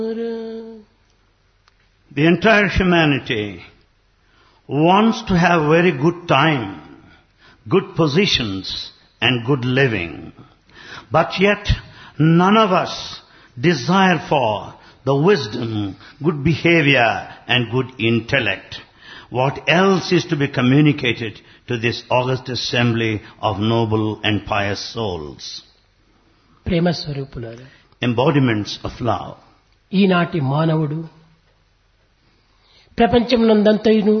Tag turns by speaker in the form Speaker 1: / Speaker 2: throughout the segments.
Speaker 1: The entire humanity wants to have very good time, good positions and good living. But yet none of us desire for the wisdom, good behavior and good intellect. What else is to be communicated to this august assembly of noble and pious souls?
Speaker 2: ప్రేమ స్వరూపులారా
Speaker 1: Embodiments of love.
Speaker 2: ఈనాటి మానవుడు ప్రపంచమునందంతయును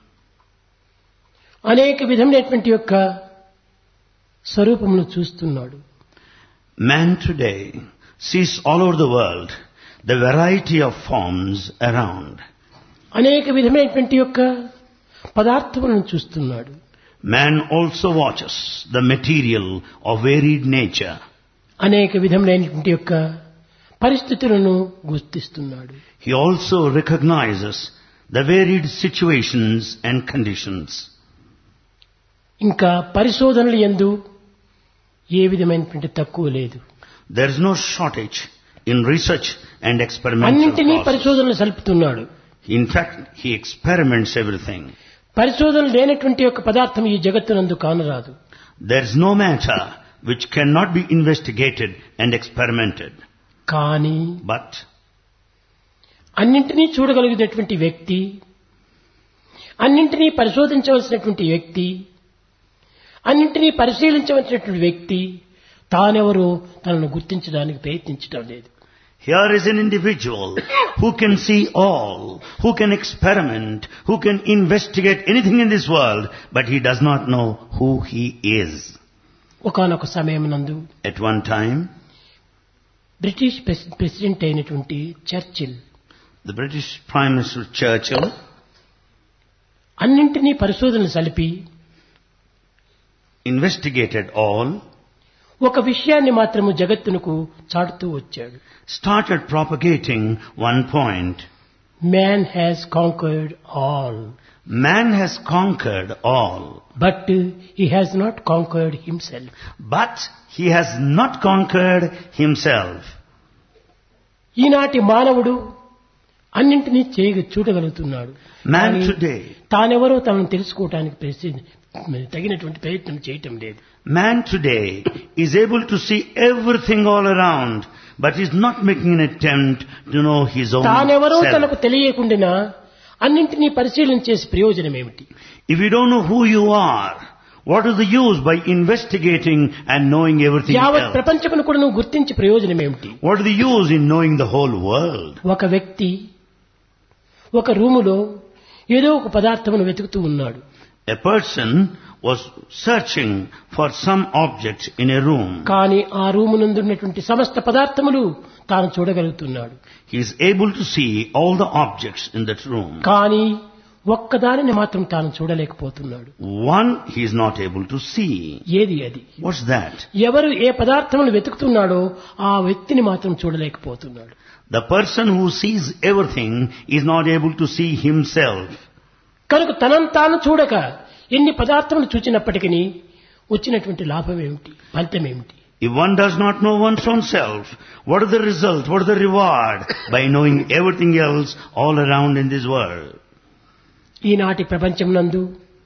Speaker 2: అనేక విధమైనటువంటి యొక్క స్వరూపమును చూస్తున్నాడు
Speaker 1: Man today sees all over the world the variety of forms around.
Speaker 2: అనేక విధమైనటువంటి యొక్క పదార్థములను చూస్తున్నాడు
Speaker 1: Man also watches the material of varied nature.
Speaker 2: అనేక విధములైనటువంటి యొక్క పరిస్థితులను గుర్తిస్తున్నాడు
Speaker 1: He also recognizes the varied situations and conditions.
Speaker 2: ఇంకా పరిశోధనలు ఎందు ఏ విధమైనటువంటి తక్కువ లేదు
Speaker 1: There is no shortage in research and experimental
Speaker 2: అన్నింటినీ
Speaker 1: process.
Speaker 2: పరిశోధనలు సలుపుతున్నాడు
Speaker 1: In fact, he experiments everything.
Speaker 2: పరిశోధన లేనటువంటి యొక్క పదార్థం ఈ జగత్తునందు కానరాదు
Speaker 1: There is no matter which cannot be investigated and experimented.
Speaker 2: కానీ
Speaker 1: But
Speaker 2: అన్నింటినీ చూడగలిగినటువంటి వ్యక్తి అన్నింటినీ పరిశోధించవలసినటువంటి వ్యక్తి అన్నింటినీ పరిశీలించవలసినటువంటి వ్యక్తి తానెవరో తనను గుర్తించడానికి ప్రయత్నించడం లేదు
Speaker 1: Here is an individual who can see all, who can experiment, who can investigate anything in this world, but he does not know who he is.
Speaker 2: ఒకనొక సమయం నందు
Speaker 1: At one time,
Speaker 2: బ్రిటిష్ ప్రెసి- ప్రెసిడెంట్ అయినటువంటి Churchill
Speaker 1: the British Prime Minister Churchill
Speaker 2: అన్నింటినీ పరిశోధనలు సలిపి
Speaker 1: investigated all,
Speaker 2: ఒక విషయాన్ని మాత్రము జగత్తునకు చాటుతూ వచ్చాడు
Speaker 1: started propagating one point.
Speaker 2: Man has conquered all
Speaker 1: Man has conquered all,
Speaker 2: but he has not conquered himself
Speaker 1: but he has not conquered himself.
Speaker 2: ఈనాటి మానవుడు అన్నింటినీ చేయ చూడగలుగుతున్నాడు
Speaker 1: Man
Speaker 2: కానీ
Speaker 1: today,
Speaker 2: తానెవరో తనను తెలుసుకోవటానికి ప్రయత్న- తగినటువంటి ప్రయత్నం చేయటం లేదు
Speaker 1: man today is able to see everything all around, but is not making an attempt to know his own
Speaker 2: తానెవరో
Speaker 1: self.
Speaker 2: తనకు తెలియకుండా అన్నింటినీ పరిశీలన చేసి ప్రయోజనం ఏమిటి
Speaker 1: If you don't know who you are, what is the use by investigating and knowing everything
Speaker 2: యావత్
Speaker 1: else?
Speaker 2: ప్రపంచమును కూడా నువ్వు గుర్తించి ప్రయోజనం ఏమిటి
Speaker 1: What is the use in knowing the whole world?
Speaker 2: ఒక వ్యక్తి ఒక రూములో ఏదో ఒక పదార్థమును వెతుకుతూ ఉన్నాడు
Speaker 1: A person was searching for some object in a room.
Speaker 2: కానీ ఆ రూము నందున్నటువంటి సమస్త పదార్థములు తాను చూడగలుగుతున్నాడు
Speaker 1: He is able to see all the objects in that room.
Speaker 2: కానీ ఒక్కదానిని మాత్రం తాను చూడలేకపోతున్నాడు
Speaker 1: One he is not able to see.
Speaker 2: ఏది అది
Speaker 1: What's that?
Speaker 2: ఎవరు ఏ పదార్థములు వెతుకుతున్నాడో ఆ వ్యక్తిని మాత్రం చూడలేకపోతున్నాడు
Speaker 1: The person who sees everything is not able to see himself.
Speaker 2: కనుక తనను తాను చూడక ఎన్ని పదార్థములు చూచినప్పటికీ వచ్చినటువంటి లాభం ఏమిటి ఫలితం ఏమిటి
Speaker 1: If one does not know one's own self, what is the result, what is the reward by knowing everything else all around in this world?
Speaker 2: ఈనాటి ప్రపంచం నందు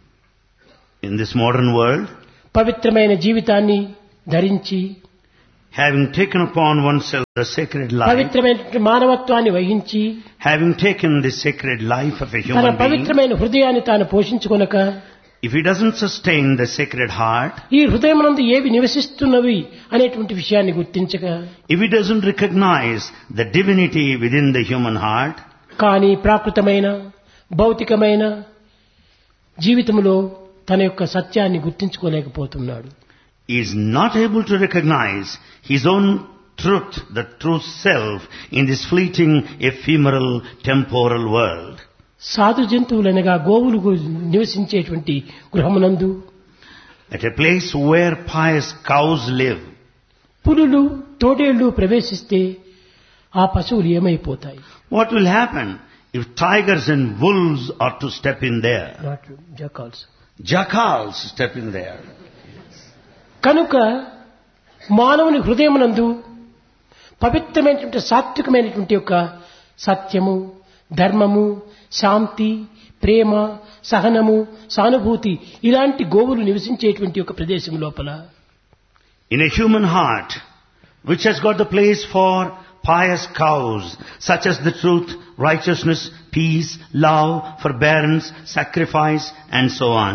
Speaker 1: In this modern world,
Speaker 2: పవిత్రమైన జీవితాన్ని ధరించి
Speaker 1: having taken upon oneself the sacred life,
Speaker 2: పవిత్రమైనటువంటి మానవత్వాన్ని వహించి
Speaker 1: having taken the sacred life of a
Speaker 2: తన
Speaker 1: human being,
Speaker 2: పవిత్రమైన హృదయాన్ని తాను పోషించుకొనక
Speaker 1: if he doesn't sustain the sacred heart,
Speaker 2: ఈ హృదయం నందు ఏవి నివసిస్తున్నవి అనేటువంటి విషయాన్ని గుర్తించక
Speaker 1: if he doesn't recognize the divinity within the human heart,
Speaker 2: కానీ ప్రాకృతమైన భౌతికమైన జీవితంలో తన యొక్క సత్యాన్ని గుర్తించుకోలేకపోతున్నాడు
Speaker 1: he is not able to recognize his own truth, the true self, in this fleeting, ephemeral, temporal world.
Speaker 2: సాధు జంతువులనగా గోవులు గు- నివసించేటువంటి గృహమునందు
Speaker 1: At a place where pious cows live,
Speaker 2: పులులు తోడేళ్లు ప్రవేశిస్తే ఆ పశువులు ఏమైపోతాయి
Speaker 1: what will happen if tigers and wolves are to step in there?
Speaker 2: Not jackals
Speaker 1: Jackals step in there.
Speaker 2: కనుక మానవుని హృదయమునందు పవిత్రమైనటువంటి సాత్వికమైనటువంటి యొక్క సత్యము ధర్మము శాంతి ప్రేమ సహనము సానుభూతి ఇలాంటి గోవులు నివసించేటువంటి ఒక ప్రదేశం లోపల
Speaker 1: In a human heart, which has got the place for pious cows, such as the truth, righteousness, peace, love, forbearance, sacrifice, and so on,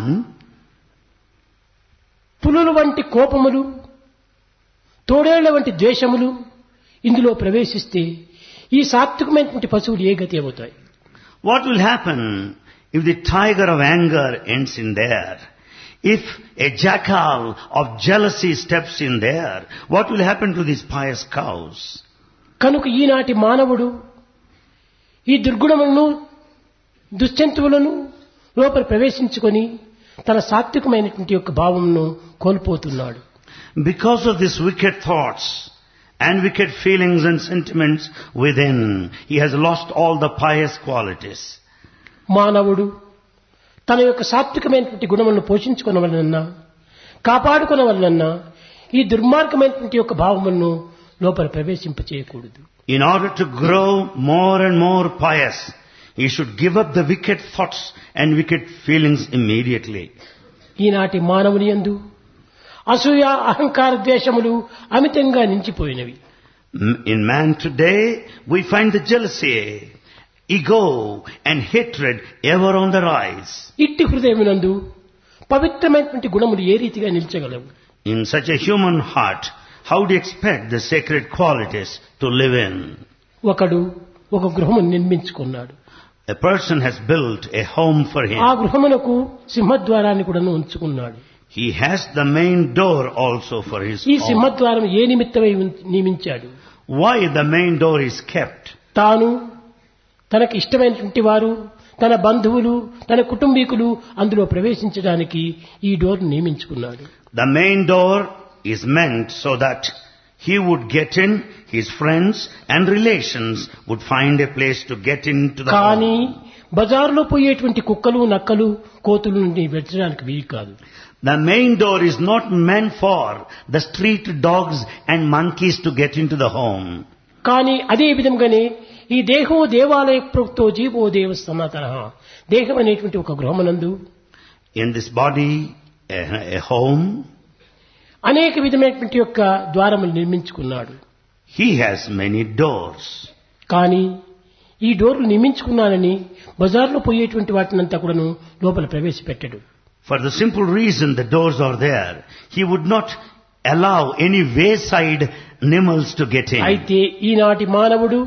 Speaker 2: పులుల వంటి కోపములు తోడేళ్ల వంటి ద్వేషములు ఇందులో ప్రవేశిస్తే ఈ సాత్వికమైనటువంటి పశువులు ఏ గతి అవుతాయి
Speaker 1: what will happen if the tiger of anger ends in there? If a jackal of jealousy steps in there, what will happen to these pious cows?
Speaker 2: కనుక ఈనాటి మానవుడు ఈ దుర్గుణములను దుశ్చంతువులను లోపల ప్రవేశించుకొని తన సాత్వికమైనటువంటి యొక్క భావమును కోల్పోతున్నాడు
Speaker 1: Because of these wicked thoughts and wicked feelings and sentiments within, he has lost all the pious qualities.
Speaker 2: మానవుడు తన యొక్క సాత్వికమైనటువంటి గుణములను పోషించుకునవలనన్నా కాపాడుకునవలనన్నా ఈ దుర్మార్గమైనటువంటి యొక్క భావములను లోపల ప్రవేశింపచేయకూడదు
Speaker 1: In order to grow more and more pious, he should give up the wicked thoughts and wicked feelings immediately.
Speaker 2: ఈనాటి మానవుని యందు అసూయ అహంకార ద్వేషములు అమితంగా నించిపోయినవి
Speaker 1: M- In man today, we find the jealousy, ego, and hatred ever on the rise.
Speaker 2: ఇట్టి హృదయమునందు పవిత్రమైనటువంటి గుణములు ఏ రీతిగా నిలిచగలవు
Speaker 1: In such a human heart, how do you expect the sacred qualities to live in?
Speaker 2: ఒకడు ఒక గృహమును నిర్మించుకున్నాడు
Speaker 1: A person has built a home for
Speaker 2: ఆ
Speaker 1: him.
Speaker 2: గృహమునకు సింహద్వారాన్ని కూడా ఉంచుకున్నాడు
Speaker 1: He has the main door also for his
Speaker 2: ఈ
Speaker 1: home.
Speaker 2: సింహద్వారం ఏ నిమిత్తమై ఉం- నియమించాడు
Speaker 1: Why the main door is kept?
Speaker 2: తాను తనకు ఇష్టమైనటువంటి వారు తన బంధువులు తన కుటుంబీకులు అందులో ప్రవేశించడానికి ఈ డోర్ నియమించుకున్నాడు
Speaker 1: The main door is meant so that he would get in, his friends and relations would find a place to get into the
Speaker 2: కానీ
Speaker 1: home.
Speaker 2: బజారులో పోయేటువంటి కుక్కలు నక్కలు కోతులు నుండి వెచ్చడానికి వీలు కాదు
Speaker 1: The main door is not meant for the street dogs and monkeys to get into the home.
Speaker 2: కానీ అదే విధంగానే ఈ దేహో దేవాలయ ప్రోక్తో జీవో దేవ సనాతన దేహం అనేటువంటి ఒక గృహమనందు
Speaker 1: In this body, a, a home,
Speaker 2: అనేక విధమైనటువంటి యొక్క ద్వారములు నిర్మించుకున్నాడు
Speaker 1: he has many doors.
Speaker 2: కానీ ఈ డోర్లు నిర్మించుకున్నానని బజార్లో పోయేటువంటి వాటినంతా కూడాను లోపల ప్రవేశపెట్టడు
Speaker 1: For the simple reason the doors are there, he would not allow any wayside animals to get in.
Speaker 2: అయితే ఈనాటి మానవుడు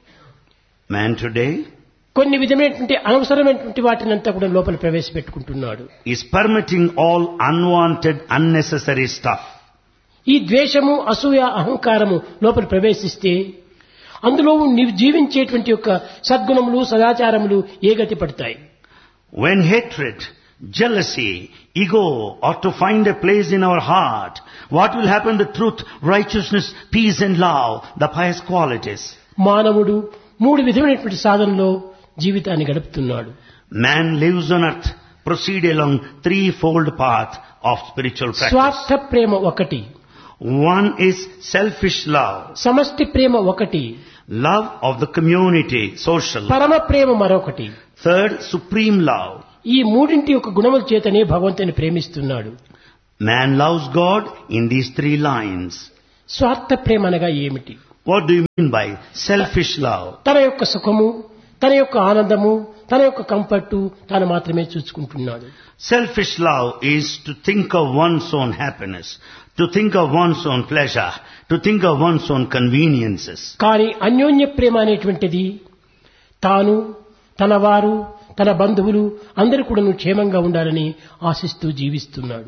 Speaker 1: Man today
Speaker 2: కొన్ని విధమైనటువంటి అనవసరమైనటువంటి వాటినంతా కూడా లోపల ప్రవేశపెట్టుకుంటున్నాడు
Speaker 1: is permitting all unwanted, unnecessary stuff.
Speaker 2: ఈ ద్వేషము అసూయ అహంకారము లోపల ప్రవేశిస్తే అందులో నీవు జీవించేటువంటి యొక్క సద్గుణములు సదాచారములు ఏ గతి పడతాయి
Speaker 1: When hatred, jealousy, ego ought to find a place in our heart, what will happen? The truth, righteousness, peace and love, the pious qualities.
Speaker 2: మానవుడు మూడు విధమైనటువంటి సాధనలో జీవితాన్ని గడుపుతున్నాడు
Speaker 1: Man lives on earth, proceed along threefold path of spiritual practice.
Speaker 2: స్వార్థ ప్రేమ ఒకటి
Speaker 1: One is selfish love,
Speaker 2: సమష్టి ప్రేమ ఒకటి
Speaker 1: love of the community, social.
Speaker 2: పరమ ప్రేమ మరొకటి
Speaker 1: Third, supreme love.
Speaker 2: ఈ మూడింటి యొక్క గుణముల చేతనే భగవంతుని ప్రేమిస్తున్నాడు
Speaker 1: Man loves God in these three lines.
Speaker 2: స్వార్థ ప్రేమ అనగా ఏమిటి
Speaker 1: What do you mean by selfish love?
Speaker 2: తన యొక్క సుఖము తన యొక్క ఆనందము తన యొక్క కంఫర్టు తాను మాత్రమే చూసుకుంటున్నాడు
Speaker 1: Selfish love is to think of one's own happiness, to think of one's own pleasure, to think of one's own conveniences.
Speaker 2: కానీ అన్యోన్య ప్రేమ అనేటువంటిది తాను తన వారు తన బంధువులు అందరూ కూడా క్షేమంగా ఉండాలని ఆశిస్తూ జీవిస్తున్నాడు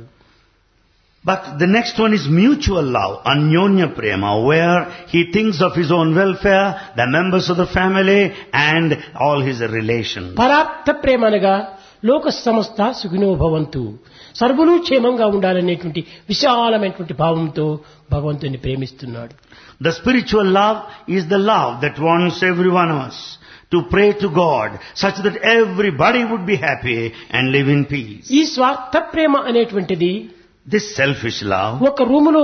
Speaker 1: But the next one is mutual love, anyonya prema, where he thinks of his own welfare, the members of the family, and all his relations.
Speaker 2: పరార్థ ప్రేమ అనగా లోక సంస్థ సుఖినో భవంతు సర్వులు క్షేమంగా ఉండాలనేటువంటి విశాలమైనటువంటి భావంతో భగవంతుని ప్రేమిస్తున్నాడు
Speaker 1: The spiritual love is the love that wants every one of us to pray to God such that everybody would be happy and live in peace.
Speaker 2: ఈ స్వార్థ ప్రేమ అనేటువంటిది
Speaker 1: This selfish love,
Speaker 2: ఒక రూములో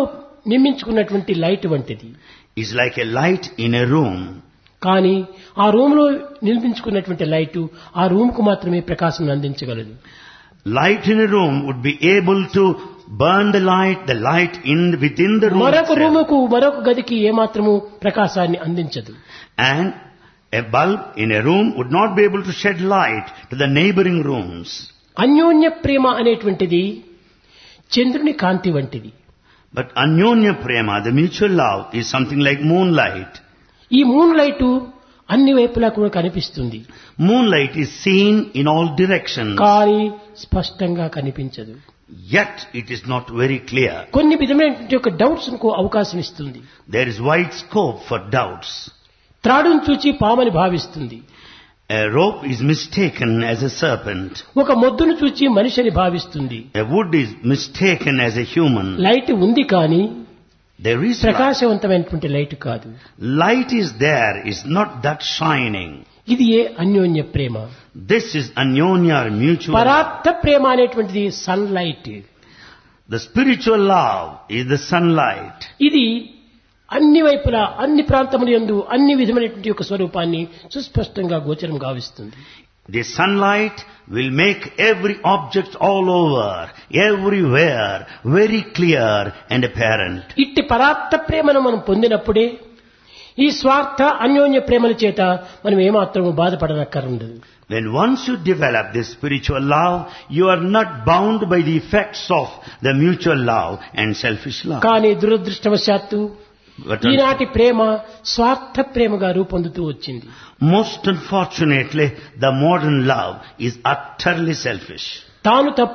Speaker 2: నిర్మించుకున్నటువంటి లైట్ వంటిది
Speaker 1: is like a light in a room.
Speaker 2: కానీ ఆ room లో నిర్మించుకున్నటువంటి లైట్ ఆ రూమ్ కు మాత్రమే ప్రకాశం అందించగలదు
Speaker 1: Light in a room would be able to burn the light, the light in within the room.
Speaker 2: మరొక
Speaker 1: itself.
Speaker 2: రూముకు మరొక గదికి ఏమాత్రము ప్రకాశాన్ని అందించదు
Speaker 1: And a bulb in a room would not be able to shed light to the neighboring rooms.
Speaker 2: అన్యోన్య ప్రేమ అనేటువంటిది చంద్రుని కాంతి వంటిది
Speaker 1: But anyonya prema, the mutual love, is something like moonlight.
Speaker 2: ఈ మూన్ లైట్ అన్ని వైపులా కూడా కనిపిస్తుంది
Speaker 1: Moonlight is seen in all directions,
Speaker 2: కానీ స్పష్టంగా కనిపించదు
Speaker 1: yet it is not very clear.
Speaker 2: కొన్ని విధమైనటువంటి యొక్క డౌట్స్ కు అవకాశం ఇస్తుంది
Speaker 1: There is wide scope for doubts.
Speaker 2: త్రాడును చూచి పామని భావిస్తుంది
Speaker 1: A rope is mistaken as a serpent.
Speaker 2: ఒక మొద్దును చూచి మనిషిని భావిస్తుంది
Speaker 1: A wood is mistaken as a human.
Speaker 2: Light ఉంది కానీ
Speaker 1: There is light.
Speaker 2: ప్రకాశవంతమైనటువంటి లైట్ కాదు
Speaker 1: Light is there, is not that shining.
Speaker 2: ఇది ఏ అన్యోన్య ప్రేమ
Speaker 1: This is anyonya or mutual. love.
Speaker 2: పరార్థ ప్రేమ అనేటువంటిది sun light
Speaker 1: The spiritual love is the sunlight.
Speaker 2: ఇది అన్ని వైపులా అన్ని ప్రాంతముల యందు అన్ని విధమైనటువంటి యొక్క స్వరూపాన్ని సుస్పష్టంగా గోచరం గావిస్తుంది
Speaker 1: The sunlight will make every object all over, everywhere, very clear and apparent.
Speaker 2: ఇట్టి పరార్థ ప్రేమను మనం పొందినప్పుడే ఈ స్వార్థ అన్యోన్య ప్రేమల చేత మనం ఏమాత్రం బాధపడనక్కరుండదు
Speaker 1: When once you develop this spiritual love, you are not bound by the effects of the mutual love and selfish love.
Speaker 2: కానీ దురదృష్టవశాత్తు
Speaker 1: But
Speaker 2: ఈనాటి ప్రేమ స్వార్థ ప్రేమగా రూపొందుతూ వచ్చింది
Speaker 1: most unfortunately, the modern love is utterly selfish.
Speaker 2: తాను తప్ప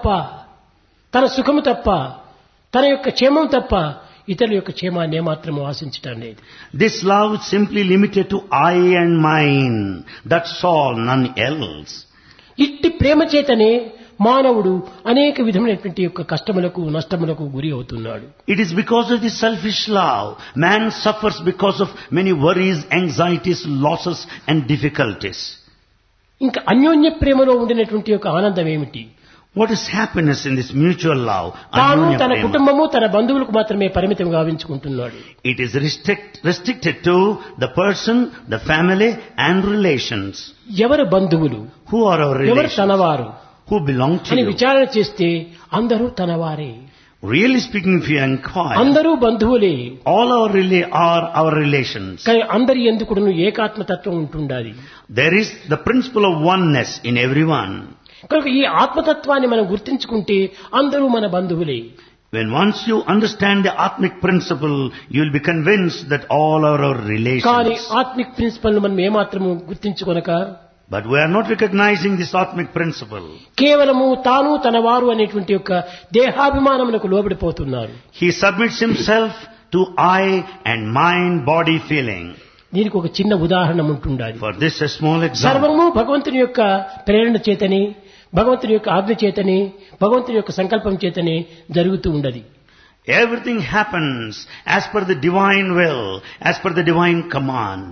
Speaker 2: తన సుఖము తప్ప తన యొక్క క్షేమం తప్ప ఇతరుల యొక్క క్షేమాన్ని ఏమాత్రము ఆశించటం లేదు
Speaker 1: This love is simply limited to I and mine. That's all, none else.
Speaker 2: ఇట్టి ప్రేమ చేతనే మానవుడు అనేక విధమైనటువంటి యొక్క కష్టములకు నష్టములకు గురి అవుతున్నాడు
Speaker 1: It is because of this selfish love. Man suffers because of many worries, anxieties, losses and difficulties.
Speaker 2: ఇంకా అన్యోన్య ప్రేమలో ఉండినటువంటి యొక్క ఆనందం ఏమిటి
Speaker 1: What is happiness in this mutual love?
Speaker 2: తాను
Speaker 1: Anyonya
Speaker 2: తన
Speaker 1: prema?
Speaker 2: కుటుంబము తన బంధువులకు మాత్రమే పరిమితం గావించుకుంటున్నాడు
Speaker 1: It is restrict, restricted to the person, the family and relations.
Speaker 2: ఎవరు బంధువులు
Speaker 1: Who are our
Speaker 2: ఎవరు
Speaker 1: relations?
Speaker 2: తనవారు
Speaker 1: Who belong to
Speaker 2: అని
Speaker 1: you?
Speaker 2: విచారణ చేస్తే అందరూ తనవారే
Speaker 1: Really speaking, if you inquire,
Speaker 2: అందరూ బంధువులే
Speaker 1: all our rela- are our relations.
Speaker 2: కానీ అందరి ఎందుకును ఏకాత్మతత్వం ఉంటుండాలి
Speaker 1: There is the principle of oneness in everyone.
Speaker 2: కనుక ఈ ఆత్మతత్వాన్ని మనం గుర్తించుకుంటే అందరూ మన బంధువులే
Speaker 1: When once you understand the Atmic principle, you will be convinced that all are our
Speaker 2: కానీ
Speaker 1: relations.
Speaker 2: ఆత్మిక్ ప్రిన్సిపల్ మనం ఏమాత్రము గుర్తించుకొనక
Speaker 1: But we are not recognizing this Atmic principle.
Speaker 2: కేవలము తాను తన వారు అనేటువంటి యొక్క దేహాభిమానములకు లోబడిపోతున్నారు
Speaker 1: He submits himself to I and mind body feeling.
Speaker 2: దీనికి ఒక చిన్న ఉదాహరణ ఉంటుండాలి
Speaker 1: For this, a small example.
Speaker 2: సర్వము భగవంతుని యొక్క ప్రేరణ చేతని భగవంతుని యొక్క ఆజ్ఞ చేతని భగవంతుని యొక్క సంకల్పం చేతని జరుగుతూ ఉండదు
Speaker 1: Everything happens as per the divine will, as per the divine command.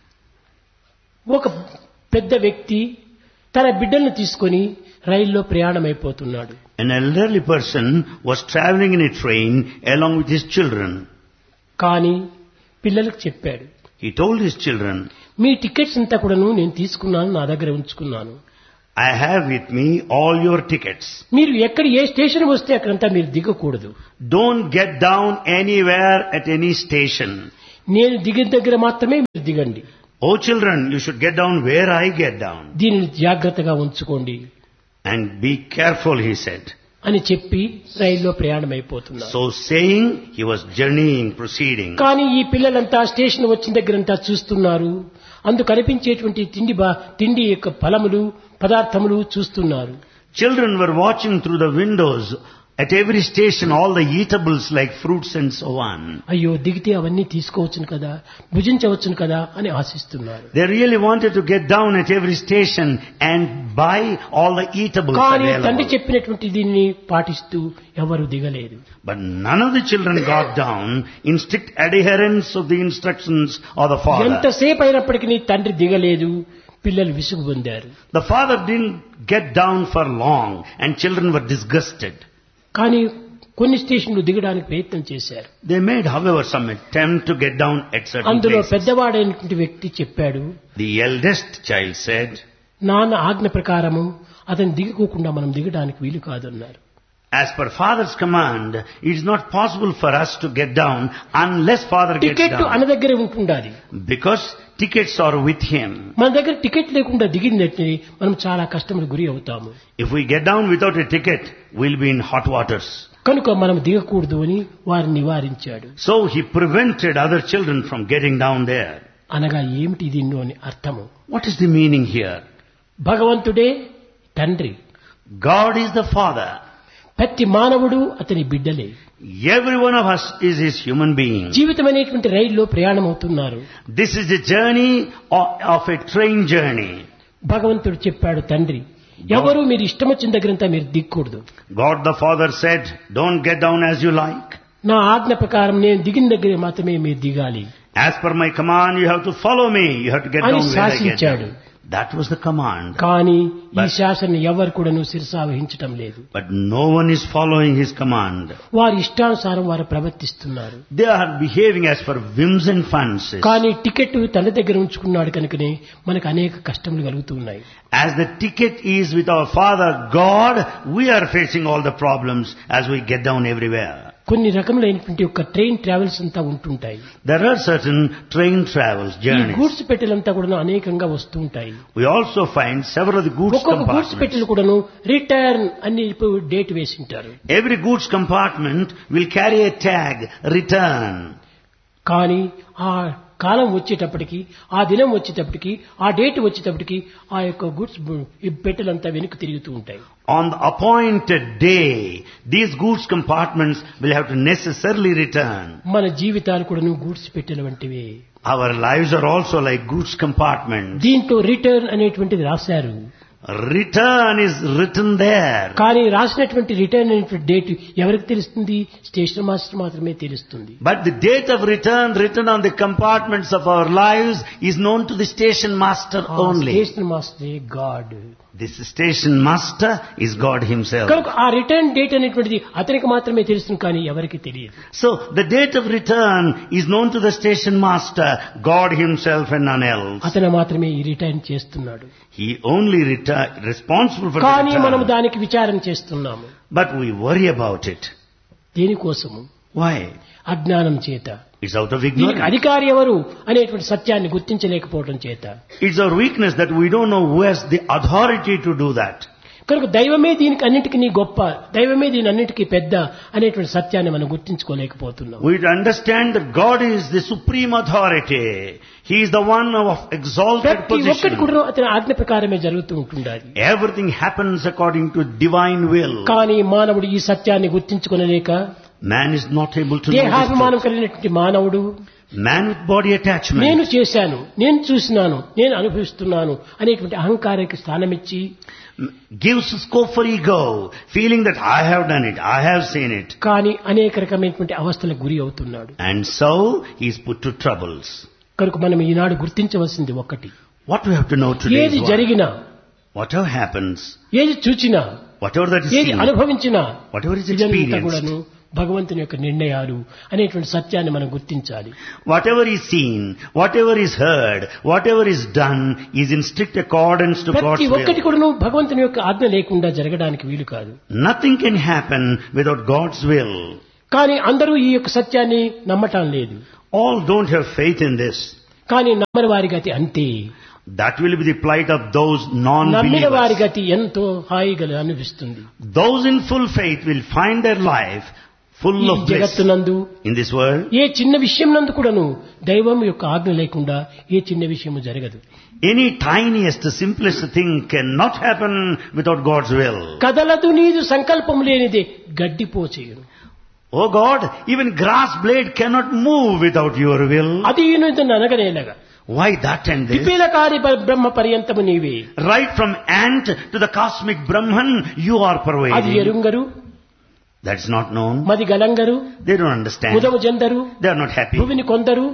Speaker 2: ఒక పెద్ద వ్యక్తి తన బిడ్డలను తీసుకొని రైల్లో ప్రయాణమైపోతున్నాడు
Speaker 1: An elderly person was traveling in a train along with his children.
Speaker 2: కానీ పిల్లలకు చెప్పాడు
Speaker 1: He told his children,
Speaker 2: మీ టికెట్స్ అంతా కూడాను నేను తీసుకున్నాను నా దగ్గర ఉంచుకున్నాను
Speaker 1: I have with me all your tickets.
Speaker 2: మీరు ఎక్కడ ఏ స్టేషన్ వస్తే అక్కడంతా మీరు దిగకూడదు
Speaker 1: Don't get down anywhere at any station.
Speaker 2: నేను దిగిన దగ్గర మాత్రమే మీరు దిగండి
Speaker 1: Oh children, you should get down where I get down.
Speaker 2: దీనిని జాగ్రత్తగా ఉంచుకోండి
Speaker 1: And be careful, he said.
Speaker 2: అని చెప్పి రైల్లో ప్రయాణమైపోతున్నారు
Speaker 1: So saying, he was journeying, proceeding.
Speaker 2: కానీ ఈ పిల్లలంతా స్టేషన్ వచ్చిన దగ్గరంతా చూస్తున్నారు అందు కనిపించేటువంటి తిండి బా తిండి యొక్క ఫలములు పదార్థములు చూస్తున్నారు
Speaker 1: Children were watching through the windows at every station all the eatables like fruits and so on.
Speaker 2: అయ్యో దిగితే అవన్నీ తీసుకోవచ్చును కదా భుజించవచ్చును కదా అని ఆశిస్తున్నారు
Speaker 1: They really wanted to get down at every station and buy all the eatables
Speaker 2: కానీ తండ్రి
Speaker 1: available.
Speaker 2: చెప్పినటువంటి దీన్ని పాటిస్తూ ఎవరు దిగలేదు
Speaker 1: But none of the children got down in strict adherence of the instructions of the father.
Speaker 2: ఎంతసేపు అయినప్పటికీ తండ్రి దిగలేదు పిల్లలు విసుగు పొందారు
Speaker 1: The father didn't get down for long and children were disgusted.
Speaker 2: కానీ కొన్ని స్టేషన్లు దిగడానికి ప్రయత్నం చేశారు
Speaker 1: They made, however, some attempt to get down at certain
Speaker 2: అందులో
Speaker 1: places.
Speaker 2: పెద్దవాడైనటువంటి వ్యక్తి చెప్పాడు
Speaker 1: The eldest child said,
Speaker 2: నాన్న ఆజ్ఞ ప్రకారము అతను దిగుకోకుండా మనం దిగడానికి వీలు కాదన్నారు
Speaker 1: as per father's command, it is not possible for us to get down unless father gets
Speaker 2: ticket
Speaker 1: down.
Speaker 2: అన్న దగ్గరే ఉంటుండాలి
Speaker 1: Because tickets are with him.
Speaker 2: మన దగ్గర టికెట్ లేకుండా దిగిందంటే మనం చాలా కష్టములు గురి అవుతాము
Speaker 1: If we get down without a ticket, we'll be in hot waters.
Speaker 2: కనుక మనం దిగకూడదు అని వారిని నివారించాడు
Speaker 1: So he prevented other children from getting down there.
Speaker 2: అనగా ఏమిటి దీన్ని అని అర్థము
Speaker 1: What is the meaning here?
Speaker 2: భగవంతుడే తండ్రి
Speaker 1: God is the father.
Speaker 2: ప్రతి మానవుడు అతని బిడ్డలే
Speaker 1: Every one of us is his human being.
Speaker 2: జీవితం అనేటువంటి రైల్లో ప్రయాణం అవుతున్నారు
Speaker 1: This is the journey of, of a train journey.
Speaker 2: భగవంతుడు చెప్పాడు తండ్రి ఎవరు మీరు ఇష్టం వచ్చిన దగ్గరంతా మీరు దిక్కూడదు
Speaker 1: God the Father said, don't get down as you like.
Speaker 2: నా ఆజ్ఞ ప్రకారం నేను దిగిన దగ్గర మాత్రమే మీరు దిగాలి
Speaker 1: As per my command, you have to follow me. You have to get
Speaker 2: అని
Speaker 1: down where I get
Speaker 2: శాసించాడు
Speaker 1: down. That was the command.
Speaker 2: కానీ ఈ
Speaker 1: But-
Speaker 2: శాసన ఎవరు కూడాను శిరసావహించటం లేదు
Speaker 1: But no one is following his command.
Speaker 2: వారి ఇష్టానుసారం వారు ప్రవర్తిస్తున్నారు
Speaker 1: They are behaving as per whims and fancies.
Speaker 2: కానీ టికెట్ తన దగ్గర ఉంచుకున్నాడు కనుకనే మనకు అనేక కష్టములు కలుగుతూ ఉన్నాయి
Speaker 1: As the ticket is with our Father God, we are facing all the problems as we get down everywhere.
Speaker 2: కొన్ని రకములైనటువంటి యొక్క ట్రైన్ ట్రావెల్స్ అంతా ఉంటుంటాయి
Speaker 1: There are certain train travels,
Speaker 2: ఈ
Speaker 1: journeys.
Speaker 2: గూడ్స్ పెట్టెలంతా కూడా అనేకంగా వస్తూ ఉంటాయి
Speaker 1: We also find several of the goods
Speaker 2: ఒక్కొక్క గూడ్స్
Speaker 1: compartments.
Speaker 2: పెట్టెలు కూడాను రిటర్న్ అని ఇప్పుడు డేట్ వేసి ఉంటారు
Speaker 1: Every goods compartment will carry a tag, return.
Speaker 2: కానీ ఆ కాలం వచ్చేటప్పటికి ఆ దినం వచ్చేటప్పటికి ఆ డేట్ వచ్చేటప్పటికి ఆ యొక్క గుడ్స్ ఈ పెట్టెలంతా వెనక్కి తిరుగుతూ ఉంటాయి
Speaker 1: On the appointed day, these goods compartments will have to necessarily return.
Speaker 2: మన జీవితాలు కూడాను గూడ్స్ పెట్టెల వంటివే
Speaker 1: Our lives are also like goods compartments.
Speaker 2: దీంట్లో రిటర్న్ అనేటువంటిది రాశారు
Speaker 1: Return is written there.
Speaker 2: కానీ రాసినటువంటి రిటర్న్ అనేటువంటి డేట్ ఎవరికి తెలుస్తుంది స్టేషన్ మాస్టర్ మాత్రమే తెలుస్తుంది
Speaker 1: But the date of return written on the compartments of our lives is known to the station master only.
Speaker 2: Station మాస్టరే God
Speaker 1: This station master is God himself.
Speaker 2: కనుక ఆ return date అనేటువంటిది అతనికి మాత్రమే తెలుస్తుంది కానీ ఎవరికి తెలియదు
Speaker 1: So the date of return is known to the station master, God himself and none else.
Speaker 2: అతను మాత్రమే ఈ రిటర్న్ చేస్తున్నాడు
Speaker 1: He only return, responsible for the
Speaker 2: కానీ మనం
Speaker 1: return.
Speaker 2: దానికి విచారం చేస్తున్నాము
Speaker 1: But we worry about it.
Speaker 2: దేనికోసము
Speaker 1: Why?
Speaker 2: అజ్ఞానం చేత
Speaker 1: It's out of
Speaker 2: దీనికి
Speaker 1: ignorance.
Speaker 2: అధికారి ఎవరు అనేటువంటి సత్యాన్ని గుర్తించలేకపోవడం చేత
Speaker 1: It's our weakness that we don't know who has the authority to do that.
Speaker 2: కనుక దైవమే దీనికి అన్నిటికీ నీ గొప్ప దైవమే దీని అన్నిటికీ పెద్ద అనేటువంటి సత్యాన్ని మనం గుర్తించుకోలేకపోతున్నాం
Speaker 1: We understand that God is the supreme authority. He is the one of exalted
Speaker 2: ప్రతి ఒక్కటి
Speaker 1: position.
Speaker 2: కూడా అతని ఆజ్ఞ ప్రకారమే జరుగుతూ ఉంటుండాలి
Speaker 1: Everything happens according to divine will.
Speaker 2: కానీ మానవుడు ఈ సత్యాన్ని గుర్తించుకొనలేక
Speaker 1: Man is not able to know
Speaker 2: దేహాభిమానం
Speaker 1: this.
Speaker 2: కలిగినటువంటి మానవుడు
Speaker 1: Man with body attachment
Speaker 2: నేను చేశాను నేను చూసినాను నేను అనుభవిస్తున్నాను అనేటువంటి అహంకారానికి స్థానమిచ్చి
Speaker 1: gives scope for ego, feeling that I have done it, I have seen it.
Speaker 2: కానీ అనేక రకమైనటువంటి అవస్థలకు గురి అవుతున్నాడు
Speaker 1: And so he is put to troubles.
Speaker 2: కనుక మనం ఈనాడు గుర్తించవలసింది ఒక్కటి
Speaker 1: What we have to know today
Speaker 2: ఏది
Speaker 1: is what,
Speaker 2: జరిగినా
Speaker 1: whatever happens,
Speaker 2: ఏది చూచినా
Speaker 1: whatever that is
Speaker 2: ఏది
Speaker 1: seen,
Speaker 2: అనుభవించినా
Speaker 1: whatever is
Speaker 2: ఇదంతా
Speaker 1: experienced,
Speaker 2: కూడాను భగవంతుని యొక్క నిర్ణయాలు అనేటువంటి సత్యాన్ని మనం గుర్తించాలి
Speaker 1: whatever is seen, whatever is heard, whatever is done is in strict accordance to God's
Speaker 2: ప్రతి ఒక్కటి
Speaker 1: will.
Speaker 2: కూడాను భగవంతుని యొక్క ఆజ్ఞ లేకుండా జరగడానికి వీలు కాదు
Speaker 1: Nothing can happen without God's will.
Speaker 2: కానీ అందరూ ఈ యొక్క సత్యాన్ని నమ్మటం లేదు
Speaker 1: All don't have faith in this.
Speaker 2: కానీ నమ్మని వారి గతి అంతే
Speaker 1: That will be the plight of those
Speaker 2: నమ్మిన వారి
Speaker 1: non-believers.
Speaker 2: గతి ఎంతో హాయిగా అనిపిస్తుంది
Speaker 1: Those in full faith will find their life full
Speaker 2: ఈ
Speaker 1: of bliss.
Speaker 2: జగత్తునందు
Speaker 1: In this world,
Speaker 2: ఏ చిన్న విషయం నందు కూడాను దైవం యొక్క ఆజ్ఞ లేకుండా ఏ చిన్న విషయము జరగదు
Speaker 1: any tiniest, simplest thing cannot happen without God's will.
Speaker 2: కదలదు నీదు సంకల్పం లేనిదే గడ్డిపోచేయును
Speaker 1: Oh God, even grass blade cannot move without your will.
Speaker 2: అది అనగనేలగా
Speaker 1: Why that and this?
Speaker 2: పిపీలకారి ప- బ్రహ్మ పర్యంతము నీవే
Speaker 1: Right from ant to the cosmic Brahman, you are
Speaker 2: అది
Speaker 1: pervading.
Speaker 2: ఎరుంగరు
Speaker 1: That's not known.
Speaker 2: మది గలంగరు
Speaker 1: They don't understand.
Speaker 2: ఉదము జందరు
Speaker 1: They are not happy.
Speaker 2: భూమిని కొందరు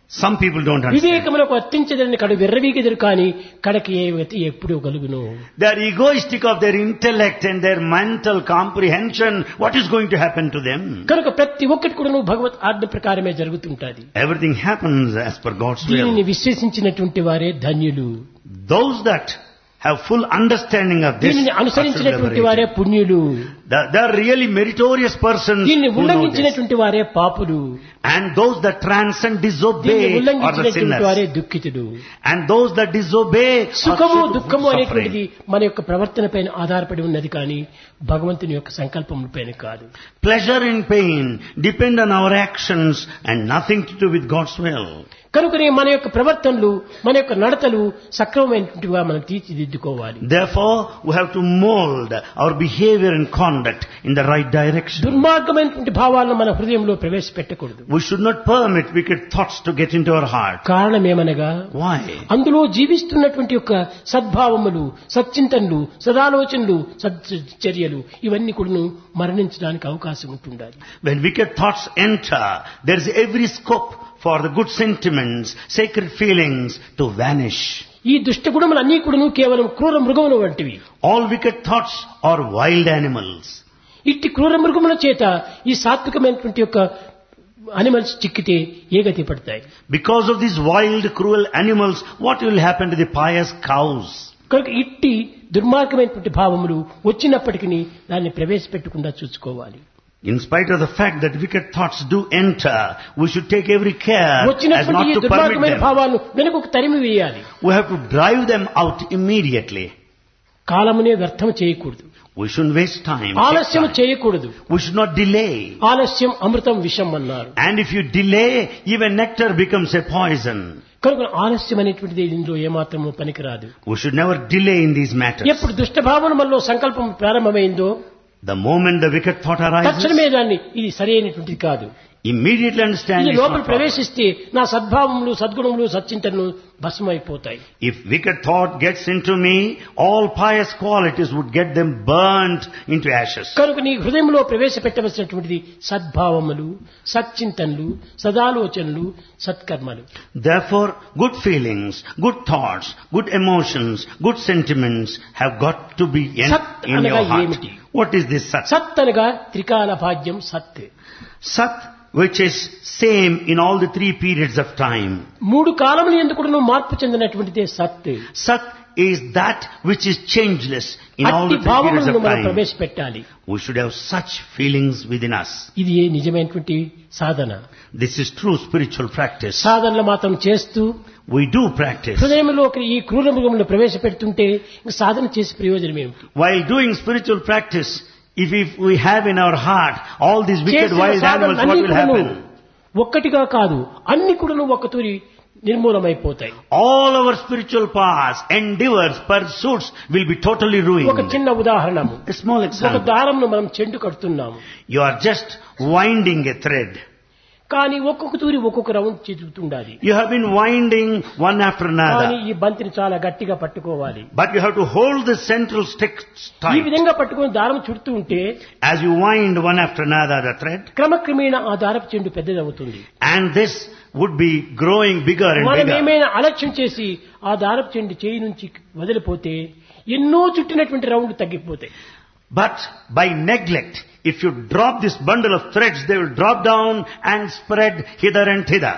Speaker 1: Some people don't understand.
Speaker 2: వివేకములకు వర్తించదని కడు విర్రవీగెదురు కాని కడకి ఏ గతి ఎప్పుడు కలుగును
Speaker 1: They are egoistic of their intellect and their mental comprehension. What is going to happen to them?
Speaker 2: కనుక ప్రతి ఒక్కటి కూడా భగవత్ ఆజ్ఞ ప్రకారమే జరుగుతుంటాది
Speaker 1: Everything happens as per God's will.
Speaker 2: దీనిని విశ్వసించినటువంటి వారే ధన్యులు
Speaker 1: Those that have full understanding of this
Speaker 2: దీనిని
Speaker 1: are
Speaker 2: అనుసరించినటువంటి
Speaker 1: liberated.
Speaker 2: వారే పుణ్యులు
Speaker 1: They they are really meritorious persons
Speaker 2: దీన్ని
Speaker 1: who know this.
Speaker 2: ఉల్లంఘించినటువంటి వారే పాపులు
Speaker 1: And those that transcend,
Speaker 2: దీన్ని
Speaker 1: disobey are the
Speaker 2: ఉల్లంఘించినటువంటి వారే
Speaker 1: sinners.
Speaker 2: దుఃఖితుడు
Speaker 1: And those that disobey are
Speaker 2: సుఖము
Speaker 1: suffering.
Speaker 2: దుఃఖము అనేటువంటిది మన యొక్క ప్రవర్తన పైన ఆధారపడి ఉన్నది కానీ భగవంతుని యొక్క సంకల్పం పైన కాదు
Speaker 1: Pleasure and pain depend on our actions and nothing to do with God's will.
Speaker 2: కనుకనే మన యొక్క ప్రవర్తనలు మన యొక్క నడతలు సక్రమమైనటువంటివిగా మనం తీర్చిదిద్దుకోవాలి
Speaker 1: Therefore, we have to mold our behavior and conduct in the right direction.
Speaker 2: దుర్మార్గమైనటువంటి భావాలను మన హృదయంలో ప్రవేశపెట్టకూడదు
Speaker 1: We should not permit wicked thoughts to get into our heart.
Speaker 2: కారణమేమనగా
Speaker 1: Why?
Speaker 2: అందులో జీవిస్తున్నటువంటి యొక్క సద్భావములు సచ్చింతనలు సదాలోచనలు సచ్చర్యలు ఇవన్నీ కూడా మరణించడానికి అవకాశం ఉంటుండాలి
Speaker 1: When wicked thoughts enter, there is every scope for the good sentiments, sacred feelings to vanish.
Speaker 2: ఈ దుష్ట గుణములన్నీ కూడాను కేవలం క్రూర మృగముల వంటివి
Speaker 1: All wicked thoughts are wild animals.
Speaker 2: ఇట్టి క్రూర మృగముల చేత ఈ సాత్వికమైనటువంటి యొక్క అనిమల్స్ చిక్కితే ఏ గతి పడతాయి
Speaker 1: Because of these wild, cruel animals, what will happen to the pious cows?
Speaker 2: కనుక ఇట్టి దుర్మార్గమైనటువంటి భావములు వచ్చినప్పటికీ దాన్ని ప్రవేశపెట్టకుండా చూసుకోవాలి
Speaker 1: In spite of the fact that wicked thoughts do enter, we should take every care as
Speaker 2: వచ్చినటువంటి
Speaker 1: not
Speaker 2: ఈ
Speaker 1: to permit
Speaker 2: దుర్మార్గమైన
Speaker 1: them.
Speaker 2: భావాలను వెనుకకు తరిమి వేయాలి
Speaker 1: We have to drive them out immediately.
Speaker 2: కాలమునే వ్యర్థం చేయకూడదు
Speaker 1: We shouldn't waste time. take
Speaker 2: ఆలస్యం
Speaker 1: time.
Speaker 2: చేయకూడదు
Speaker 1: We should not delay.
Speaker 2: ఆలస్యం అమృతం విషం అన్నారు
Speaker 1: And if you delay, even nectar becomes a poison.
Speaker 2: కనుక ఆలస్యం అనేటువంటిది ఇందులో ఏమాత్రము పనికిరాదు
Speaker 1: We should never delay in these matters.
Speaker 2: ఎప్పుడు దుష్ట భావన మనలో సంకల్పం ప్రారంభమైందో
Speaker 1: The moment the wicked thought
Speaker 2: తక్షణమే
Speaker 1: arises,
Speaker 2: దాన్ని ఇది సరైనటువంటిది కాదు
Speaker 1: immediately understand
Speaker 2: ఇది
Speaker 1: it's
Speaker 2: లోపల
Speaker 1: not proper.
Speaker 2: ప్రవేశిస్తే నా సద్భావములు సద్గుణములు సచ్చింతనలు భస్మైపోతాయి
Speaker 1: If wicked thought gets into me, all pious qualities would get them burnt into ashes.
Speaker 2: కనుక నీ హృదయంలో ప్రవేశపెట్టవలసినటువంటిది సద్భావములు సచ్చింతనలు సదాలోచనలు సత్కర్మలు
Speaker 1: Therefore, good feelings, good thoughts, good emotions, good sentiments have got to be in,
Speaker 2: Sat
Speaker 1: in your
Speaker 2: అనగా
Speaker 1: heart.
Speaker 2: ఏమిటి?
Speaker 1: What is this sat?
Speaker 2: సత్ అనగా త్రికాల భాగ్యం సత్
Speaker 1: Sat, which is same in all the three periods of time.
Speaker 2: మూడు కాలములు ఎందుకు మార్పు చెందినటువంటిదే సత్
Speaker 1: Sat is that which is changeless in all
Speaker 2: అట్టి
Speaker 1: the three periods
Speaker 2: భావములను
Speaker 1: of
Speaker 2: మనం
Speaker 1: time.
Speaker 2: ప్రవేశపెట్టాలి
Speaker 1: We should have such feelings within us.
Speaker 2: ఇది ఏ నిజమైనటువంటి సాధన
Speaker 1: This is true spiritual practice.
Speaker 2: సాధనలు మాత్రం చేస్తూ
Speaker 1: We do practice.
Speaker 2: హృదయంలో ఒక ఈ క్రూర మృగములను ప్రవేశపెడుతుంటే ఇంక సాధన చేసే ప్రయోజనం ఏమిటి
Speaker 1: While doing spiritual practice, if, if we have in our heart all these wicked
Speaker 2: చేసిన
Speaker 1: wild animals, what
Speaker 2: సాధనలన్నీ
Speaker 1: will
Speaker 2: కూడాను
Speaker 1: happen?
Speaker 2: ఒక్కటిగా కాదు అన్ని కూడాను ఒక్కతూరి నిర్మూలమైపోతాయి
Speaker 1: All our spiritual paths, endeavors, pursuits will be totally
Speaker 2: ఒక
Speaker 1: ruined.
Speaker 2: చిన్న ఉదాహరణము
Speaker 1: A small
Speaker 2: ఒక
Speaker 1: example.
Speaker 2: దారంను మనం చెండు కడుతున్నాము
Speaker 1: You are just winding a thread.
Speaker 2: కానీ ఒక్కొక్క తూరి ఒక్కొక్క రౌండ్ చెదుగుతుండాలి
Speaker 1: You have been winding one after
Speaker 2: కానీ
Speaker 1: another.
Speaker 2: ఈ బంతిని చాలా గట్టిగా పట్టుకోవాలి
Speaker 1: But you have to hold the central stick
Speaker 2: ఈ
Speaker 1: tight.
Speaker 2: విధంగా పట్టుకొని దారం చుడుతూ ఉంటే
Speaker 1: As you wind one after another the thread,
Speaker 2: క్రమక్రమేణ ఆ దారపు చెండు పెద్దదవుతుంది
Speaker 1: and this would be growing bigger and
Speaker 2: మనం
Speaker 1: bigger.
Speaker 2: ఏమైనా అలక్ష్యం చేసి ఆ దారపు చెండు చేయి నుంచి వదిలిపోతే ఎన్నో చుట్టినటువంటి రౌండ్ తగ్గిపోతాయి
Speaker 1: But by neglect, if you drop this bundle of threads, they will drop down and spread hither and thither.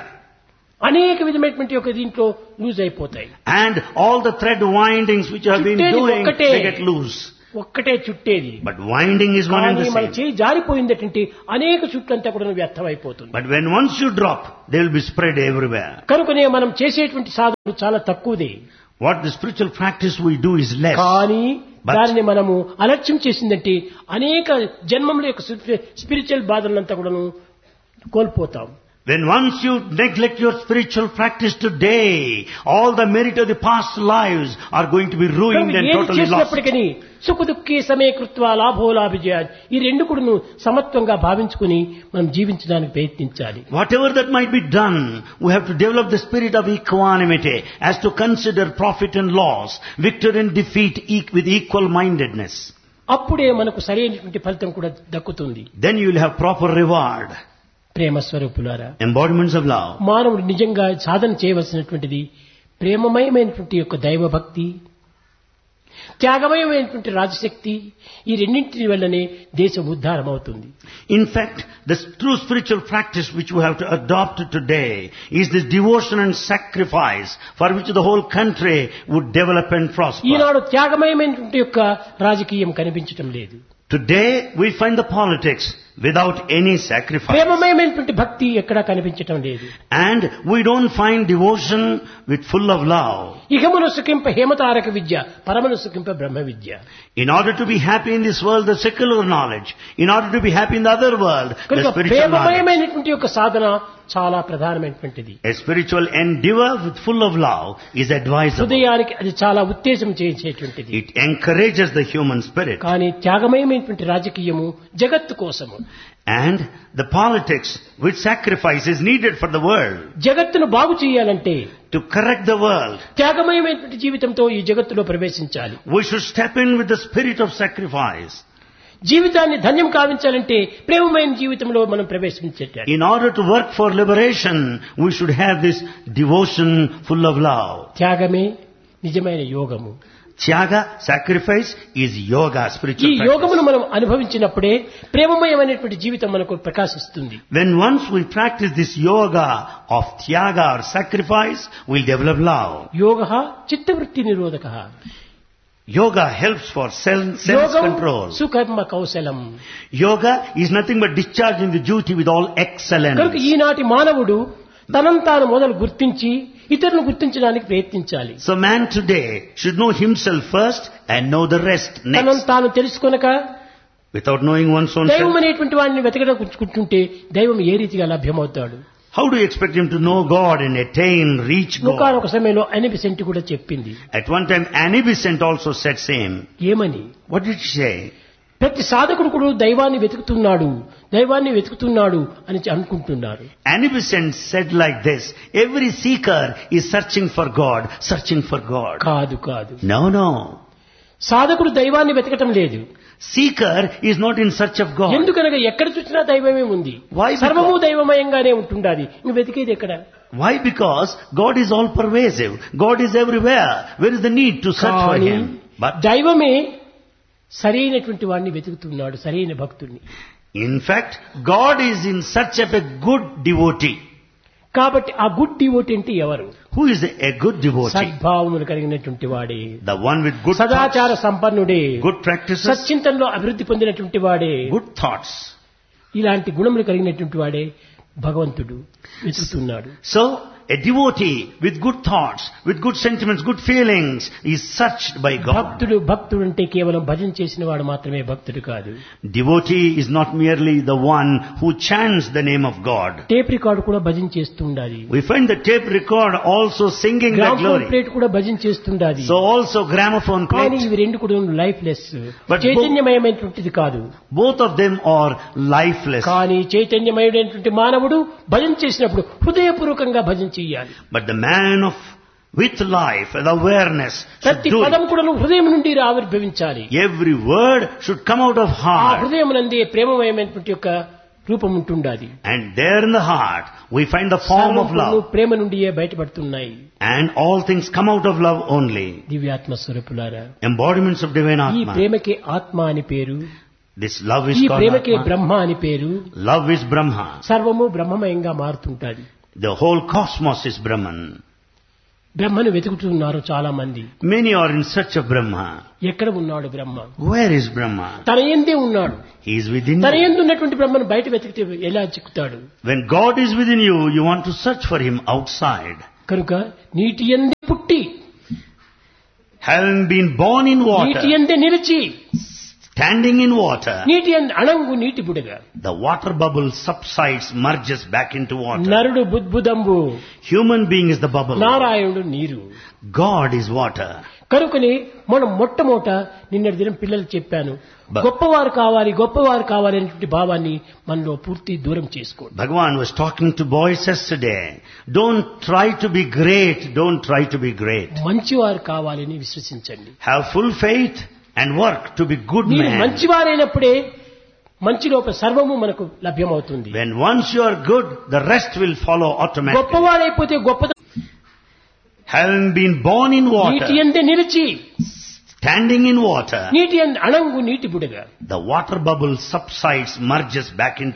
Speaker 2: అనేక విధమైనటువంటి ఒక దీంట్లో లూజ్ అయిపోతాయి
Speaker 1: And all the thread windings which you have been
Speaker 2: చుట్టేది
Speaker 1: doing,
Speaker 2: ఒక్కటే.
Speaker 1: they get loose.
Speaker 2: ఒక్కటే చుట్టేది
Speaker 1: But winding is one and
Speaker 2: కానీ
Speaker 1: the
Speaker 2: మన
Speaker 1: same.
Speaker 2: చేయి జారిపోయిందంటే అనేక చుట్లంతా కూడా వ్యర్థం అయిపోతుంది
Speaker 1: But when once you drop, they will be spread everywhere.
Speaker 2: కనుకనే మనం చేసేటువంటి సాధనలు చాలా తక్కువదే
Speaker 1: What the spiritual practice we do is less.
Speaker 2: కానీ
Speaker 1: But-
Speaker 2: దానిని మనము అలక్ష్యం చేసిందంటే అనేక జన్మముల యొక్క స్పిరిచువల్ బాధలంతా కూడాను కోల్పోతాం
Speaker 1: When once you neglect your spiritual practice today, all the merit of the past lives are going to be ruined
Speaker 2: కనుక
Speaker 1: and
Speaker 2: ఏది
Speaker 1: totally lost.
Speaker 2: చేసినప్పటికీ సుఖ దుఃఖీ సమయకృత్వ లాభో లాభిజయాలు ఈ రెండు కూడాను సమత్వంగా భావించుకుని మనం జీవించడానికి ప్రయత్నించాలి
Speaker 1: Whatever that might be done, we have to develop the spirit of equanimity as to consider profit and loss, victory and defeat e- with equal mindedness.
Speaker 2: అప్పుడే మనకు సరైనటువంటి ఫలితం కూడా దక్కుతుంది
Speaker 1: Then you will have proper reward.
Speaker 2: ప్రేమ స్వరూపులారా
Speaker 1: embodiments of love.
Speaker 2: మానవుడు నిజంగా సాధన చేయవలసినటువంటిది ప్రేమమయమైనటువంటి యొక్క దైవభక్తి త్యాగమయమైనటువంటి రాజశక్తి ఈ రెండింటి వల్లనే దేశం ఉద్ధారం అవుతుంది
Speaker 1: In fact, the true spiritual practice which we have to adopt today is this devotion and sacrifice for which the whole country would develop and prosper.
Speaker 2: ఈనాడు త్యాగమయమైనటువంటి యొక్క రాజకీయం కనిపించటం లేదు
Speaker 1: Today we find the politics without any sacrifice.
Speaker 2: ప్రేమమయమైనటువంటి భక్తి ఎక్కడా కనిపించటం లేదు
Speaker 1: And we don't find devotion with full of love.
Speaker 2: ఇహమును సుఖింప హేమతారక Vidya పరమను సుఖింప Brahma Vidya
Speaker 1: In order to be happy in this world, the secular knowledge. In order to be happy in the other world, the
Speaker 2: కనుక
Speaker 1: spiritual knowledge.
Speaker 2: ప్రేమమయమైనటువంటి యొక్క సాధన చాలా ప్రధానమైనటువంటిది
Speaker 1: A spiritual endeavor with full of love is advisable.
Speaker 2: హృదయానికి అది చాలా ఉత్తేజం చేయించేటువంటిది
Speaker 1: It encourages the human spirit.
Speaker 2: కానీ త్యాగమయమైనటువంటి రాజకీయము జగత్తు కోసము
Speaker 1: And the politics which sacrifice is needed for the world.
Speaker 2: జగత్తును బాగు చేయాలంటే
Speaker 1: To correct the world,
Speaker 2: త్యాగమయమైనటువంటి జీవితంతో ఈ జగత్తులో ప్రవేశించాలి
Speaker 1: we should step in with the spirit of sacrifice.
Speaker 2: జీవితాన్ని ధన్యం కావించాలంటే ప్రేమమైన జీవితంలో మనం ప్రవేశించేట
Speaker 1: In order to work for liberation, we should have this devotion full of love.
Speaker 2: త్యాగమే నిజమైన యోగము
Speaker 1: Tyaga, sacrifice, is yoga,
Speaker 2: ఈ
Speaker 1: spiritual practice.
Speaker 2: యోగమును మనం అనుభవించినప్పుడే ప్రేమమయమైనటువంటి జీవితం మనకు ప్రకాశిస్తుంది
Speaker 1: When once we practice this yoga of tyaga or sacrifice, we'll develop love.
Speaker 2: యోగ చిత్తవృత్తి నిరోధక
Speaker 1: Yoga helps for self,
Speaker 2: యోగం
Speaker 1: self-control.
Speaker 2: సుకర్మ కౌశలం
Speaker 1: Yoga is nothing but discharging the duty with all
Speaker 2: కనుక
Speaker 1: excellence.
Speaker 2: ఈనాటి మానవుడు తనంతాను తాను మొదలు గుర్తించి ఇతరులను గుర్తించడానికి ప్రయత్నించాలి
Speaker 1: So man today should know himself first and know the rest
Speaker 2: తనను
Speaker 1: next.
Speaker 2: తాను తెలుసుకొనక
Speaker 1: Without knowing one's own
Speaker 2: దైవం
Speaker 1: self,
Speaker 2: అనేటువంటి వాడిని వెతకడం కూర్చుంటే దైవం ఏ రీతిగా లభ్యమవుతాడు
Speaker 1: how do you expect him to know God and attain, reach God?
Speaker 2: ఒకనొక సమయంలో అనిపిసెంట్ కూడా చెప్పింది
Speaker 1: At one time, Annie Besant also said same.
Speaker 2: ఏమని
Speaker 1: What did she say?
Speaker 2: ప్రతి సాధకుడు కూడా దైవాన్ని వెతుకుతున్నాడు దైవాన్ని వెతుకుతున్నాడు అని అనుకుంటున్నారు
Speaker 1: Annie Besant said like this, every seeker is searching for God, searching for God.
Speaker 2: కాదు కాదు
Speaker 1: No, no.
Speaker 2: సాధకుడు దైవాన్ని వెతకటం లేదు
Speaker 1: Seeker is not in search of God.
Speaker 2: ఎందుకనగా ఎక్కడ చూసినా దైవమే ఉంది
Speaker 1: Why? Because-
Speaker 2: సర్వము దైవమయంగానే ఉంటుండాలి నువ్వు వెతికేది ఎక్కడ
Speaker 1: Why? Because God is all pervasive. God is everywhere. Where is the need to search for
Speaker 2: కానీ
Speaker 1: Him? But
Speaker 2: దైవమే సరైనటువంటి వాడిని వెతుకుతున్నాడు సరైన భక్తుడిని
Speaker 1: in fact, God is in search of a good devotee.
Speaker 2: కాబట్టి ఆ గుడ్ డివోట్ అంటే ఎవరు
Speaker 1: Who is a good devotee?
Speaker 2: సద్భావములు కలిగినటువంటి వాడే
Speaker 1: The one with good
Speaker 2: సదాచార
Speaker 1: thoughts,
Speaker 2: సంపన్నుడే
Speaker 1: good practices,
Speaker 2: సచ్చింతనలో అభివృద్ధి పొందినటువంటి వాడే
Speaker 1: good thoughts.
Speaker 2: ఇలాంటి గుణములు కలిగినటువంటి వాడే భగవంతుడు వెతుకుతున్నాడు
Speaker 1: So, a devotee with good thoughts, with good sentiments, good feelings is searched by God.
Speaker 2: భక్తుడు భక్తుడు అంటే కేవలం భజన చేసిన వాడు మాత్రమే భక్తుడు కాదు
Speaker 1: Devotee is not merely the one who chants the name of God.
Speaker 2: Tape record కూడా భజన చేస్తుండాలి
Speaker 1: We find the tape record also singing the
Speaker 2: gram
Speaker 1: glory.
Speaker 2: Plate కూడా భజన చేస్తుండాలి
Speaker 1: So also gramophone
Speaker 2: కానీ
Speaker 1: plate.
Speaker 2: ఇవి రెండు కూడా లైఫ్ లెస్
Speaker 1: But
Speaker 2: చైతన్యమయమైనటువంటిది కాదు
Speaker 1: Both of them are lifeless.
Speaker 2: కానీ చైతన్యమయుడైనటువంటి మానవుడు భజన చేసినప్పుడు హృదయపూర్వకంగా భజన చెయ్యాలి
Speaker 1: But the man of with life and awareness should
Speaker 2: ప్రతి
Speaker 1: do
Speaker 2: పదం
Speaker 1: it.
Speaker 2: కూడా హృదయం నుండి ఆవిర్భవించాలి
Speaker 1: Every word should come out of
Speaker 2: ఆ
Speaker 1: heart.
Speaker 2: హృదయం నందే ప్రేమమయమైనటువంటి యొక్క రూపం ఉంటుండాలి
Speaker 1: And there in the heart we find the form of
Speaker 2: సర్వములు
Speaker 1: love.
Speaker 2: Prema నుండియే బయటపడుతున్నాయి
Speaker 1: And all things come out of love only.
Speaker 2: దివ్యాత్మ స్వరూపులారా
Speaker 1: Embodiments of divine
Speaker 2: ఈ
Speaker 1: Atma.
Speaker 2: ప్రేమకే ఆత్మ అని పేరు
Speaker 1: This love is
Speaker 2: ఈ
Speaker 1: called
Speaker 2: ప్రేమకే
Speaker 1: Atma.
Speaker 2: బ్రహ్మ అని పేరు
Speaker 1: Love is Brahma.
Speaker 2: సర్వము బ్రహ్మమయంగా మారుతుంటాది
Speaker 1: The whole cosmos is Brahman.
Speaker 2: బ్రహ్మను వెతుకుతున్నారు చాలా మంది
Speaker 1: Many are in search of Brahma.
Speaker 2: ఎక్కడ ఉన్నాడు బ్రహ్మ
Speaker 1: Where is Brahma?
Speaker 2: తన ఎందే ఉన్నాడు
Speaker 1: He is within
Speaker 2: తన
Speaker 1: you.
Speaker 2: ఎందు ఉన్నటువంటి బ్రహ్మను బయట వెతికితే ఎలా చిక్కుతాడు
Speaker 1: When God is within you, you want to search for Him outside.
Speaker 2: కనుక నీటి ఎందే పుట్టి
Speaker 1: Having been born in
Speaker 2: నీటి
Speaker 1: water,
Speaker 2: ఎందే నిలిచి
Speaker 1: standing in water,
Speaker 2: నీటి ఎందు అణంగు నీటి బుడగ
Speaker 1: the water bubble subsides, merges back into water.
Speaker 2: నరుడు బుద్బుదంబు
Speaker 1: Human being is the bubble.
Speaker 2: నారాయణుడు నీరు
Speaker 1: God is water.
Speaker 2: కనుకని మనం మొట్టమొదట నిన్నటి దినం పిల్లలు చెప్పాను
Speaker 1: బ-
Speaker 2: గొప్పవారు కావాలి గొప్పవారు కావాలి అనేటువంటి భావాన్ని మనలో పూర్తి దూరం చేసుకోండి
Speaker 1: Bhagavan was talking to boys yesterday. Don't try to be great. Don't try to be great.
Speaker 2: మంచివారు కావాలని విశ్వసించండి
Speaker 1: Have full faith and work to be good
Speaker 2: మీరు
Speaker 1: man.
Speaker 2: మంచివారైనప్పుడే మంచి లోపల సర్వము మనకు లభ్యమవుతుంది
Speaker 1: When once you are good, the rest will follow automatically.
Speaker 2: గొప్పవాడైపోతే గొప్ప
Speaker 1: Having been born in
Speaker 2: నీటి
Speaker 1: water,
Speaker 2: ఎందే నిలిచి
Speaker 1: standing in water,
Speaker 2: నీటి ఎందు అణంగు నీటి బుడగ
Speaker 1: the water bubble subsides, merges back into